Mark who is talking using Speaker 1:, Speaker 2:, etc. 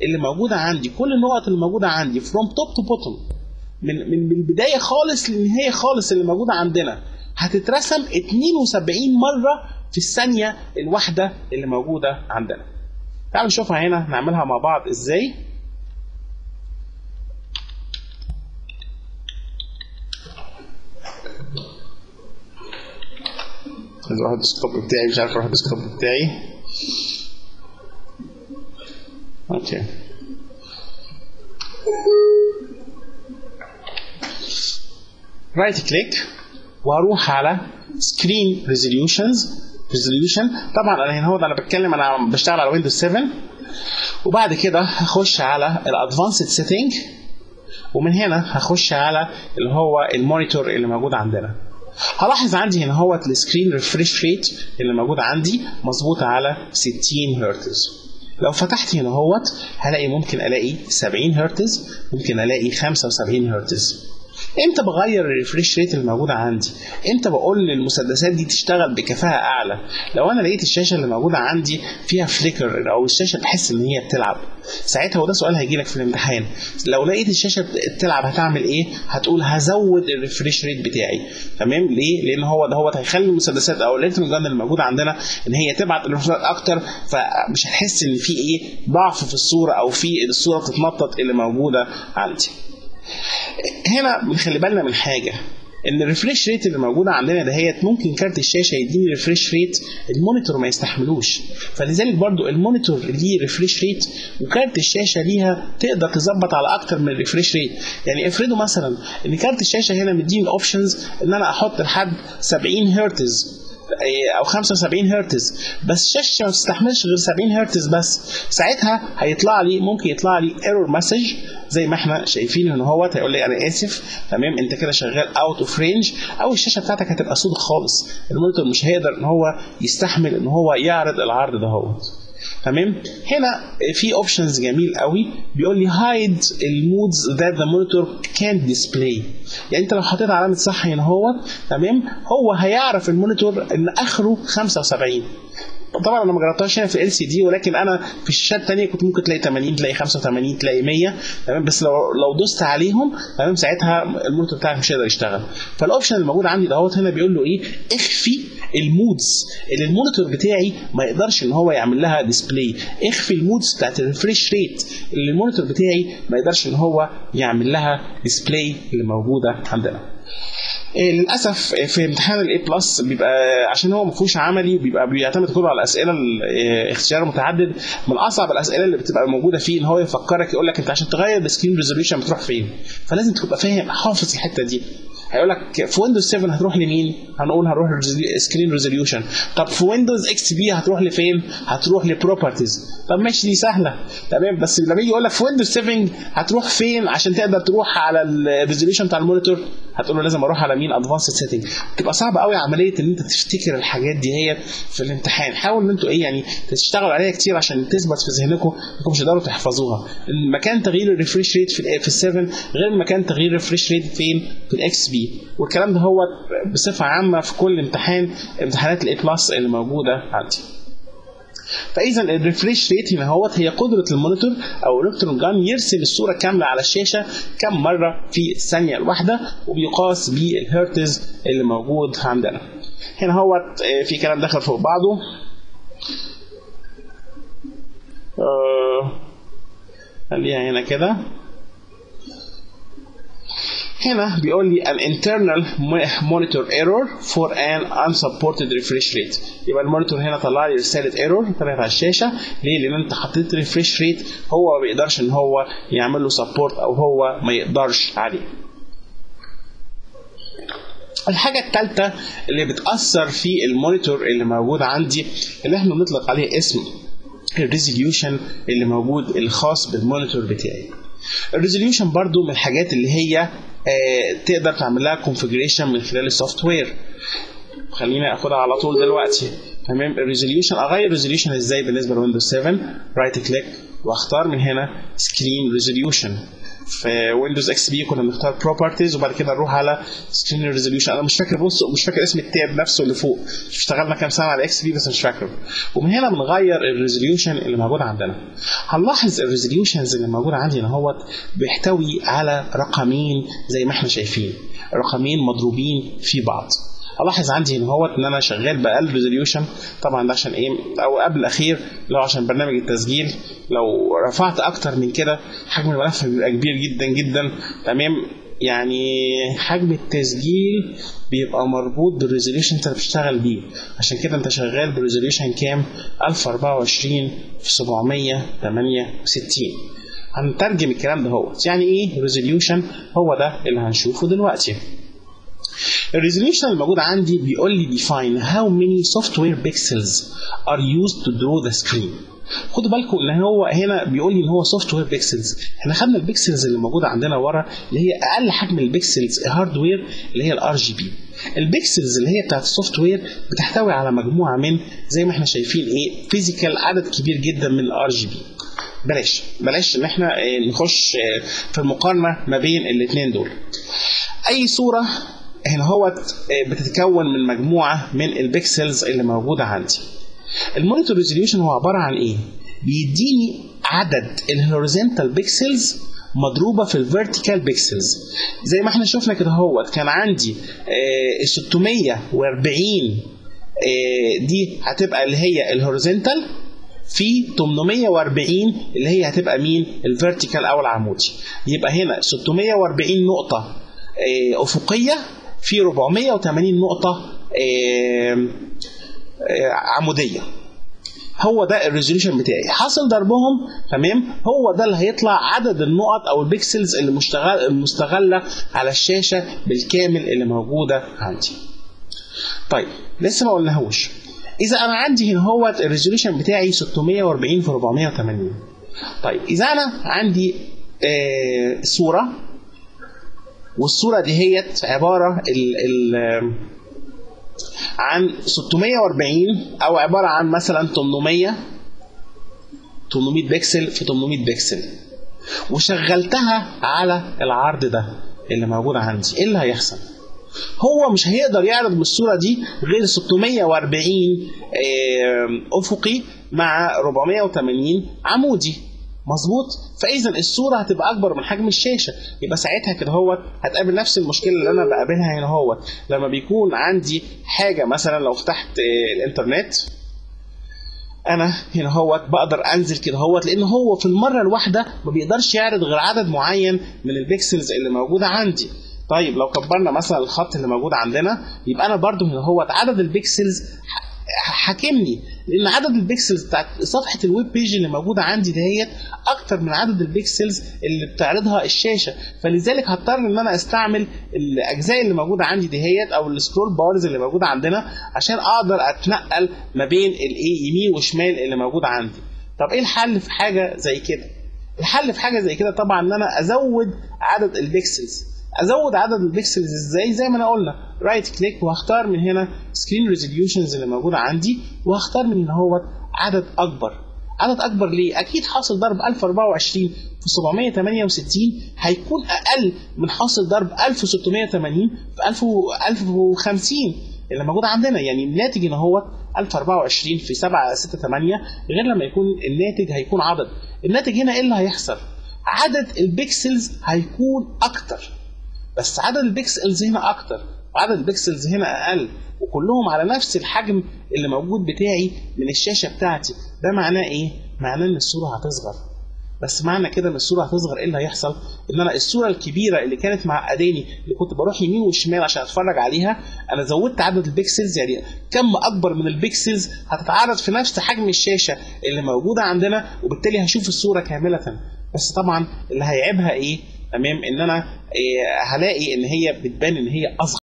Speaker 1: اللي موجوده عندي كل النقط اللي موجوده عندي فروم توب تو بوتوم من من من البدايه خالص للنهايه خالص اللي موجوده عندنا هتترسم 72 مره في الثانيه الواحده اللي موجوده عندنا تعالوا نشوفها هنا نعملها مع بعض ازاي عايز اروح الديسكتوب بتاعي مش عارف اروح الديسكتوب بتاعي اوكي رايت كليك واروح على سكرين ريزوليوشنز ريزوليوشن طبعا انا هنا هو انا بتكلم انا بشتغل على ويندوز 7 وبعد كده هخش على الادفانسد سيتنج ومن هنا هخش على اللي هو المونيتور اللي موجود عندنا هلاحظ عندي هنا هو السكرين ريفريش ريت اللي موجود عندي مظبوط على 60 هرتز لو فتحت هنا هوت هلاقي ممكن الاقي 70 هرتز ممكن الاقي 75 هرتز امتى بغير الريفريش ريت الموجوده عندي امتى بقول للمسدسات دي تشتغل بكفاءه اعلى لو انا لقيت الشاشه اللي موجوده عندي فيها فليكر او الشاشه بحس ان هي بتلعب ساعتها وده سؤال هيجي لك في الامتحان لو لقيت الشاشه بتلعب هتعمل ايه هتقول هزود الريفريش ريت بتاعي تمام ليه لان هو ده هو هيخلي المسدسات او الالكترون جان اللي موجوده عندنا ان هي تبعت الريفريش اكتر فمش هتحس ان في ايه ضعف في الصوره او في الصوره بتتنطط اللي موجوده عندي هنا بنخلي بالنا من حاجه ان الريفريش ريت اللي موجوده عندنا دهيت ممكن كارت الشاشه يديني ريفريش ريت المونيتور ما يستحملوش فلذلك برضو المونيتور ليه ريفريش ريت وكارت الشاشه ليها تقدر تظبط على اكتر من ريفريش ريت يعني افرضوا مثلا ان كارت الشاشه هنا مديني الاوبشنز ان انا احط لحد 70 هرتز او 75 هرتز بس الشاشه ما بتستحملش غير 70 هرتز بس ساعتها هيطلع لي ممكن يطلع لي ايرور مسج زي ما احنا شايفين ان هو هيقول لي انا اسف تمام انت كده شغال اوت اوف رينج او الشاشه بتاعتك هتبقى سودة خالص المونيتور مش هيقدر ان هو يستحمل ان هو يعرض العرض ده هو تمام هنا في اوبشنز جميل قوي بيقول لي هايد المودز ذات ذا مونيتور كان ديسبلاي يعني انت لو حطيت علامه صح هنا هو تمام هو هيعرف المونيتور ان اخره 75 طبعا انا ما جربتهاش هنا في ال سي دي ولكن انا في الشاشات الثانيه كنت ممكن تلاقي 80 تلاقي 85 تلاقي 100 تمام بس لو لو دوست عليهم تمام ساعتها المونيتور بتاعك مش هيقدر يشتغل فالاوبشن الموجود عندي دهوت هنا بيقول له ايه اخفي المودز اللي المونيتور بتاعي ما يقدرش ان هو يعمل لها ديسبلاي اخفي المودز بتاعت الريفريش ريت اللي المونيتور بتاعي ما يقدرش ان هو يعمل لها ديسبلاي اللي موجوده عندنا للاسف في امتحان الاي بلس بيبقى عشان هو ما فيهوش عملي بيبقى بيعتمد كله على اسئله اختيار متعدد من اصعب الاسئله اللي بتبقى موجوده فيه ان هو يفكرك يقول لك انت عشان تغير السكرين ريزوليوشن بتروح فين فلازم تبقى فاهم حافظ الحته دي هيقول لك في ويندوز 7 هتروح لمين؟ هنقول هنروح سكرين ريزوليوشن طب في ويندوز اكس بي هتروح لفين؟ هتروح لبروبرتيز طب ماشي دي سهله تمام بس لما يجي يقول لك في ويندوز 7 هتروح فين عشان تقدر تروح على الريزوليوشن بتاع المونيتور هتقول له لازم اروح على مين ادفانسد سيتنج بتبقى صعبه قوي عمليه ان انت تفتكر الحاجات دي هي في الامتحان حاول ان انتوا ايه يعني تشتغلوا عليها كتير عشان تثبت في ذهنكم انكم مش هتقدروا تحفظوها مكان تغيير الريفريش ريت في في ال7 غير مكان تغيير الريفريش ريت فين في الاكس بي والكلام ده هو بصفه عامه في كل امتحان امتحانات الاي بلس اللي موجوده عندي فاذا الريفريش ريت هنا هو هي قدره المونيتور او الالكترون جان يرسل الصوره كامله على الشاشه كم مره في الثانيه الواحده وبيقاس بالهرتز اللي موجود عندنا هنا هو في كلام داخل فوق بعضه خليها هنا كده هنا بيقول لي an internal monitor error for an unsupported refresh rate يبقى المونيتور هنا طلع لي رساله ايرور طلعت على الشاشه ليه؟ لان انت حطيت ريفريش ريت هو ما بيقدرش ان هو يعمل له سبورت او هو ما يقدرش عليه. الحاجة الثالثة اللي بتأثر في المونيتور اللي موجود عندي اللي احنا بنطلق عليه اسم الريزوليوشن اللي موجود الخاص بالمونيتور بتاعي. الريزوليوشن برضو من الحاجات اللي هي آه تقدر تعمل لها كونفجريشن من خلال السوفت وير خليني اخدها على طول دلوقتي تمام الريزوليوشن اغير الريزوليوشن ازاي بالنسبه لويندوز 7 رايت كليك واختار من هنا سكرين ريزوليوشن في ويندوز اكس بي كنا بنختار بروبرتيز وبعد كده نروح على سكرين ريزوليوشن انا مش فاكر بص مش فاكر اسم التاب نفسه اللي فوق اشتغلنا كام سنه على اكس بي بس مش فاكره ومن هنا بنغير الريزوليوشن اللي موجود عندنا هنلاحظ الريزوليوشنز اللي موجوده عندي هنا هو بيحتوي على رقمين زي ما احنا شايفين رقمين مضروبين في بعض الاحظ عندي هنا هو ان انا شغال باقل ريزوليوشن طبعا ده عشان ايه او قبل الاخير لو عشان برنامج التسجيل لو رفعت اكتر من كده حجم الملف بيبقى كبير جدا جدا تمام يعني حجم التسجيل بيبقى مربوط بالريزوليوشن انت بتشتغل بيه عشان كده انت شغال بريزوليوشن كام 1024 في 768 هنترجم الكلام ده هو يعني ايه ريزوليوشن هو ده اللي هنشوفه دلوقتي الريزوليوشن الموجود عندي بيقول لي define how many software pixels are used to draw the screen خدوا بالكم ان هو هنا بيقول لي ان هو سوفت وير بيكسلز احنا خدنا البيكسلز اللي موجوده عندنا ورا اللي هي اقل حجم البيكسلز هاردوير اللي هي الار جي بي البيكسلز اللي هي بتاعت السوفت وير بتحتوي على مجموعه من زي ما احنا شايفين ايه فيزيكال عدد كبير جدا من الار جي بي بلاش بلاش ان احنا نخش في المقارنه ما بين الاثنين دول اي صوره هنا هو بتتكون من مجموعه من البيكسلز اللي موجوده عندي المونيتور ريزوليوشن هو عباره عن ايه بيديني عدد الهوريزونتال بيكسلز مضروبه في الفيرتيكال بيكسلز زي ما احنا شفنا كده هو كان عندي آه 640 آه دي هتبقى اللي هي الهوريزونتال في 840 اللي هي هتبقى مين الفيرتيكال او العمودي يبقى هنا 640 نقطه آه افقيه في 480 نقطه عموديه هو ده الريزوليوشن بتاعي حاصل ضربهم تمام هو ده اللي هيطلع عدد النقط او البكسلز اللي مشتغل المستغله على الشاشه بالكامل اللي موجوده عندي طيب لسه ما قلناهوش اذا انا عندي هنا هو الريزوليوشن بتاعي 640 في 480 طيب اذا انا عندي آه صوره والصوره دي هي عباره ال ال عن 640 او عباره عن مثلا 800 800 بكسل في 800 بكسل وشغلتها على العرض ده اللي موجود عندي ايه اللي هيحصل هو مش هيقدر يعرض من الصوره دي غير 640 افقي مع 480 عمودي مظبوط فاذا الصوره هتبقى اكبر من حجم الشاشه يبقى ساعتها كده هو هتقابل نفس المشكله اللي انا بقابلها هنا هو لما بيكون عندي حاجه مثلا لو فتحت الانترنت انا هنا هو بقدر انزل كده هو لان هو في المره الواحده ما بيقدرش يعرض غير عدد معين من البيكسلز اللي موجوده عندي طيب لو كبرنا مثلا الخط اللي موجود عندنا يبقى انا برضو هنا هو عدد البيكسلز حاكمني لان عدد البيكسلز بتاعت صفحه الويب بيج اللي موجوده عندي دهيت اكتر من عدد البيكسلز اللي بتعرضها الشاشه فلذلك هضطر ان انا استعمل الاجزاء اللي موجوده عندي دهيت او السكرول بارز اللي موجوده عندنا عشان اقدر اتنقل ما بين الايه يمين وشمال اللي موجوده عندي طب ايه الحل في حاجه زي كده الحل في حاجه زي كده طبعا ان انا ازود عدد البيكسلز ازود عدد البكسلز ازاي زي ما انا قلنا رايت كليك وهختار من هنا سكرين ريزوليوشنز اللي موجوده عندي وهختار من هنا هو عدد اكبر عدد اكبر ليه اكيد حاصل ضرب 1024 في 768 هيكون اقل من حاصل ضرب 1680 في 1050 اللي موجود عندنا يعني الناتج هنا هو 1024 في 768 غير لما يكون الناتج هيكون عدد الناتج هنا ايه اللي هيحصل عدد البكسلز هيكون اكتر بس عدد البكسلز هنا اكتر وعدد البكسلز هنا اقل وكلهم على نفس الحجم اللي موجود بتاعي من الشاشه بتاعتي ده معناه ايه معناه ان الصوره هتصغر بس معنى كده ان الصوره هتصغر ايه اللي هيحصل ان انا الصوره الكبيره اللي كانت معقداني اللي كنت بروح يمين وشمال عشان اتفرج عليها انا زودت عدد البكسلز يعني كم اكبر من البكسلز هتتعرض في نفس حجم الشاشه اللي موجوده عندنا وبالتالي هشوف الصوره كامله بس طبعا اللي هيعيبها ايه تمام ان انا إيه هلاقي ان هي بتبان ان هي اصغر